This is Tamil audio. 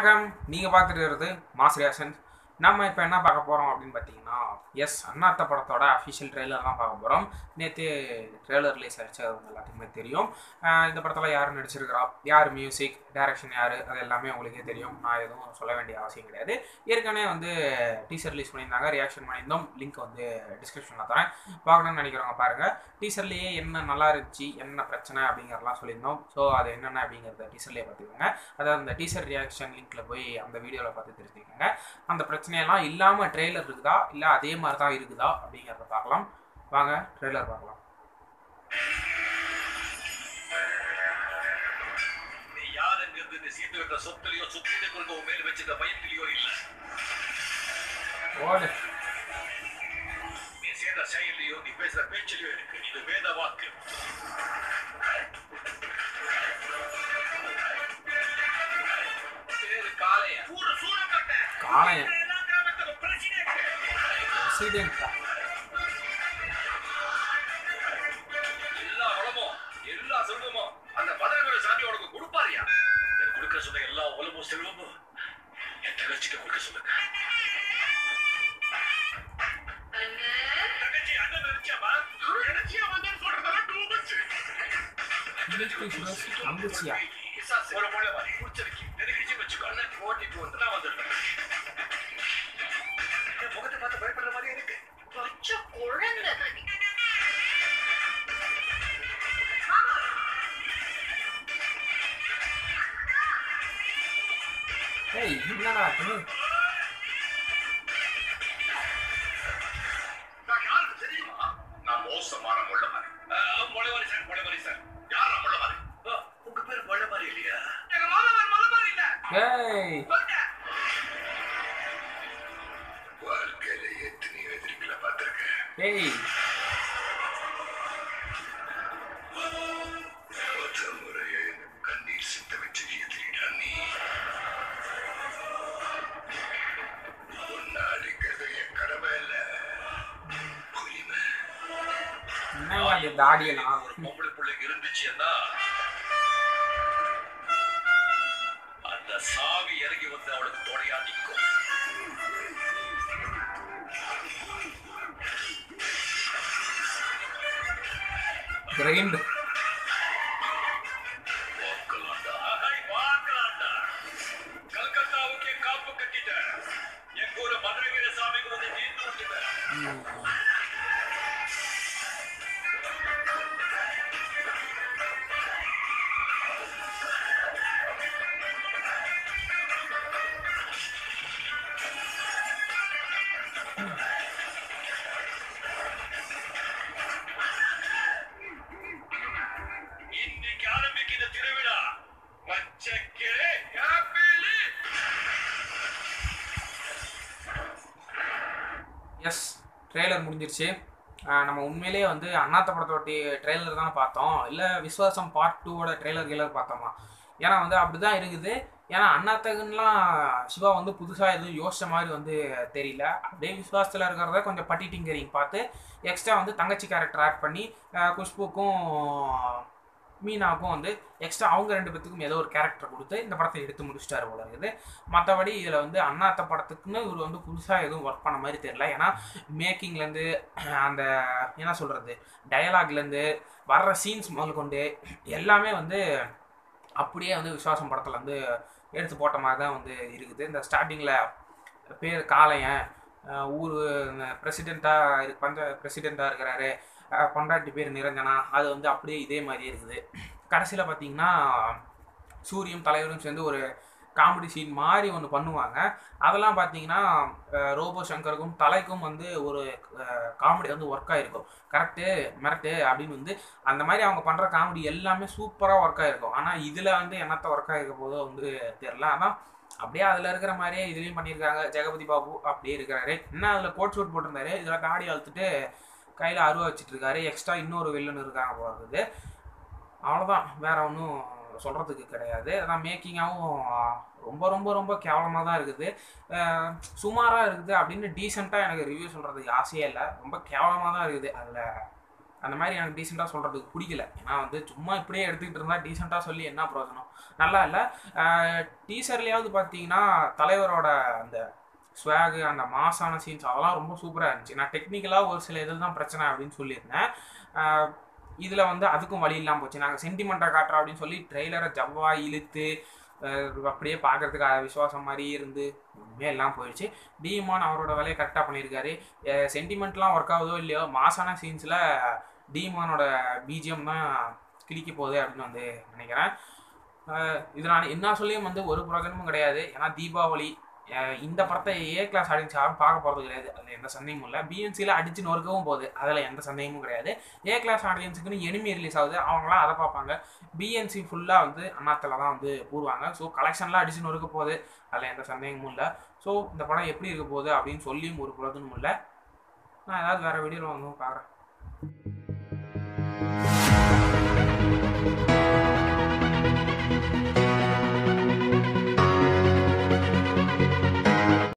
வணக்கம் நீங்கள் பார்த்துட்டு இருக்கிறது மாஸ் ரியாக்ஷன் நம்ம இப்போ என்ன பார்க்க போகிறோம் அப்படின்னு பார்த்தீங்கன்னா எஸ் அண்ணாத்த படத்தோட அஃபிஷியல் ட்ரெய்லர் தான் பார்க்க போகிறோம் நேற்று ட்ரெய்லர் ரிலீஸ் ஆயிடுச்சு அது உங்க எல்லாத்துக்குமே தெரியும் ஆஹ் இந்த படத்தில் யார் நடிச்சிருக்கிறா யார் மியூசிக் டைரக்ஷன் யார் அது எல்லாமே உங்களுக்கே தெரியும் நான் எதுவும் சொல்ல வேண்டிய அவசியம் கிடையாது ஏற்கனவே வந்து டீசர் ரிலீஸ் பண்ணியிருந்தாங்க ரியாக்ஷன் பண்ணியிருந்தோம் லிங்க் வந்து டிஸ்கிரிப்ஷனில் தரேன் பார்க்கணும்னு நினைக்கிறவங்க பாருங்கள் டீசர்லேயே என்ன நல்லா இருந்துச்சு என்ன பிரச்சனை அப்படிங்கிறதெல்லாம் சொல்லியிருந்தோம் ஸோ அது என்னென்ன அப்படிங்கிறத டீசர்லேயே பார்த்துக்கோங்க அதாவது அந்த டீசர் ரியாக்ஷன் லிங்க்ல போய் அந்த வீடியோவில் பார்த்து தெரிஞ்சுக்கோங்க அந்த பிரச்சனையெல்லாம் இல்லாமல் ட்ரெய்லர் இருக்குதா இல்லை அதே மாதிரி தான் இருக்குதா அப்படிங்கிறத பார்க்கலாம் வாங்க ட்ரெய்லர் பார்க்கலாம் நீ யாருங்கிறது நீ சேர்த்து வைத்த சொத்துலயோ சுத்திட்டு கொண்டு உன் மேல வச்சிருந்த பயத்திலயோ இல்ல ஓடு நீ செய்த செயலையோ நீ பேசுற பேச்சிலையோ இருக்கு இது வேத வாக்கு பேரு காளைய ஊரு சூரக்கட்ட காளையன் எல்லா கிராமத்துக்கும் பிரசிடென்ட் பிரசிடென்ட்டா எல்லா வளமும் எல்லா செல்வமும் அந்த பதவியோட சாமி உனக்கு கொடுப்பாரியா எனக்கு கொடுக்க சொன்ன எல்லா வளமும் செல்வமும் என் தங்கச்சிக்கு கொடுக்க சொல்லுங்க தங்கச்சி அண்ணன் நினைச்சாமா நினைச்சியா வந்து சொல்றதெல்லாம் டூ மச் அம்புச்சியா ஒரு முறை மாதிரி முடிச்சிருக்கு நெருங்கிச்சு வச்சுக்கோ அண்ணன் ஓட்டிட்டு வந்து நான் வந்துடுறேன் என் முகத்தை பார்த்து பயப்படுற மாதிரி இருக்கு பச்சை குழந்தை நடி ஏய் என்னடா இது நான் யாருக்கு தெரியுமா நான் மோசமான முள்ளமாரி முளைவாரி சார் முளைவாரி சார் யாரா முள்ளமாரி உங்க பேர் முள்ளமாரி இல்லையா எங்க மாமா பேர் முள்ளமாரி இல்ல ஏய் வாழ்க்கையில எத்தனையோ எதிரிகளை பார்த்திருக்கேன் ஏய் ஒரு முறையே கண்ணீர் சித்த வச்சு எதிரிடா நீ உன்னை அடிக்கிறது என் கடமை இல்ல உரிமை என்னங்க அந்த தாடியெல்லாம் ஒரு பொம்பளை பிள்ளைங்க இருந்துச்சுன்னா அந்த சாவி இறங்கி வந்து அவளுக்கு துணையா நிற்கும் கிரைண்ட் பார்க்கலாம்டா. ஆஹாய், பார்க்கலாம்டா. கல்கத்தாவுக்கே காப்பு கட்டிட்டேன். எங்க ஊரு மதுரை வீரசாமிக்கு வந்து தீர்த்து விட்டுட்டேன். இன்னைக்கு ஆரம்பிக்குது திருவிழா பச்சைக்கிளி, ஆப்பிளு. எஸ் ட்ரெய்லர் முடிஞ்சிருச்சு ஆஹ் நம்ம உண்மையிலேயே வந்து அண்ணாத்த படத்தோட்டி ட்ரெய்லர் தானே பார்த்தோம் இல்லை விஸ்வாசம் பார்ட் டூவோட ட்ரெய்லர் கீழர் பார்த்தோமா ஏன்னா வந்து அப்படி தான் இருக்குது ஏன்னா அண்ணாத்தகுன்னுலாம் சிவா வந்து புதுசாக எதுவும் யோசிச்ச மாதிரி வந்து தெரியல அப்படியே விஸ்வாசத்தில் இருக்கிறத கொஞ்சம் பட்டி டிங்கரிங் பார்த்து எக்ஸ்ட்ரா வந்து தங்கச்சி கேரக்டர் ஆட் பண்ணி ஆஹ் குஷ்புக்கும் மீனாவுக்கும் வந்து எக்ஸ்ட்ரா அவங்க ரெண்டு பேத்துக்கும் ஏதோ ஒரு கேரக்டர் கொடுத்து இந்த படத்தை எடுத்து முடிச்சிட்டாரு போல இருக்குது மற்றபடி இதில் வந்து அண்ணாத்த படத்துக்குன்னு இவர் வந்து புதுசாக எதுவும் ஒர்க் பண்ண மாதிரி தெரியல ஏன்னா மேக்கிங்லேருந்து அந்த என்ன சொல்கிறது டயலாக்லேருந்து வர்ற சீன்ஸ் முதல் கொண்டு எல்லாமே வந்து அப்படியே வந்து விஸ்வாசம் படத்தில் வந்து எடுத்து போட்ட மாதிரி தான் வந்து இருக்குது இந்த ஸ்டார்டிங்கில் பேர் காளையன் அஹ் ஊர் பிரசிடெண்ட்டாக இருக்கு பஞ்ச பிரசிடெண்ட்டாக இருக்கிறாரு அஹ் பொண்டாட்டி பேர் நிரஞ்சனா அது வந்து அப்படியே இதே மாதிரியே இருக்குது கடைசியில் பார்த்தீங்கன்னா சூரியும் தலைவரும் சேர்ந்து ஒரு காமெடி சீன் மாதிரி ஒன்று பண்ணுவாங்க அதெல்லாம் பார்த்தீங்கன்னா அஹ் ரோபோ சங்கருக்கும் தலைக்கும் வந்து ஒரு காமெடி வந்து ஒர்க் ஆகிருக்கும் கரெக்டு மிரட்டு அப்படின்னு வந்து அந்த மாதிரி அவங்க பண்ணுற காமெடி எல்லாமே சூப்பராக ஒர்க் ஆகிருக்கும் ஆனால் இதில் வந்து என்னத்த ஒர்க் ஆகிருக்க போதோ வந்து தெரில ஆனால் அப்படியே அதில் இருக்கிற மாதிரியே இதுலேயும் பண்ணியிருக்காங்க ஜெகபதி பாபு அப்படியே இருக்கிறாரு என்ன அதில் கோட் ஷூட் போட்டிருந்தாரு இதில் தாடி வளர்த்துட்டு கையில் அருவா வச்சுட்டு இருக்காரு எக்ஸ்ட்ரா இன்னொரு வில்லன் இருக்காங்க போல இருக்குது அவ்வளோதான் வேற ஒன்றும் சொல்கிறதுக்கு கிடையாது அதான் மேக்கிங்காகவும் ரொம்ப ரொம்ப ரொம்ப கேவலமாக தான் இருக்குது சுமாராக இருக்குது அப்படின்னு டீசெண்டாக எனக்கு ரிவ்யூ சொல்கிறதுக்கு ஆசையே இல்லை ரொம்ப கேவலமாக தான் இருக்குது அதில் அந்த மாதிரி எனக்கு டீசெண்டாக சொல்கிறதுக்கு பிடிக்கல ஏன்னா வந்து சும்மா இப்படியே எடுத்துக்கிட்டு இருந்தால் டீசெண்டாக சொல்லி என்ன பிரயோஜனம் நல்லா இல்லை டீசர்லேயாவது பார்த்தீங்கன்னா தலைவரோட அந்த ஸ்வாகு அந்த மாசான சீன்ஸ் அதெல்லாம் ரொம்ப சூப்பராக இருந்துச்சு நான் டெக்னிக்கலாக ஒரு சில இதில் தான் பிரச்சனை அப்படின்னு சொல்லியிருந்தேன் இதில் வந்து அதுக்கும் வழி இல்லாமல் போச்சு நாங்கள் சென்டிமெண்ட்டாக காட்டுறோம் அப்படின்னு சொல்லி ட்ரெய்லரை ஜவ்வா இழுத்து அஹ், அப்படியே பார்க்கறதுக்கு விசுவாசம் மாதிரி இருந்து ஒன்றுமே எல்லாம் போயிடுச்சு டீமான் அவரோட வேலையை கரெக்டாக பண்ணியிருக்காரு சென்டிமெண்ட்லாம் ஒர்க் ஆகுதோ இல்லையோ மாசான சீன்ஸில் டீமானோட பிஜிஎம் தான் கிளிக்க போகுது அப்படின்னு வந்து நினைக்கிறேன் அஹ் இது நான் என்ன சொல்லியும் வந்து ஒரு பிரயோஜனமும் கிடையாது ஏன்னா தீபாவளி அஹ் இந்த படத்தை ஏ கிளாஸ் ஆடியன்ஸ் யாரும் பார்க்க போகிறது கிடையாது அதில் எந்த சந்தேகமும் இல்லை பிஎன்சியில் அடிச்சு நொறுக்கவும் போகுது அதில் எந்த சந்தேகமும் கிடையாது ஏ கிளாஸ் ஆடியன்ஸுக்குன்னு எனிமி ரிலீஸ் ஆகுது அவங்களாம் அதை பார்ப்பாங்க பிஎன்சி ஃபுல்லாக வந்து அண்ணாத்தில் தான் வந்து கூறுவாங்க ஸோ கலெக்ஷன்லாம் அடிச்சு நொறுக்க போகுது அதில் எந்த சந்தேகமும் இல்லை ஸோ இந்த படம் எப்படி இருக்க போகுது அப்படின்னு சொல்லியும் ஒரு பிரயோஜனமும் இல்லை நான் ஏதாவது வேறு வீடியோவில் வந்து பார்க்குறேன்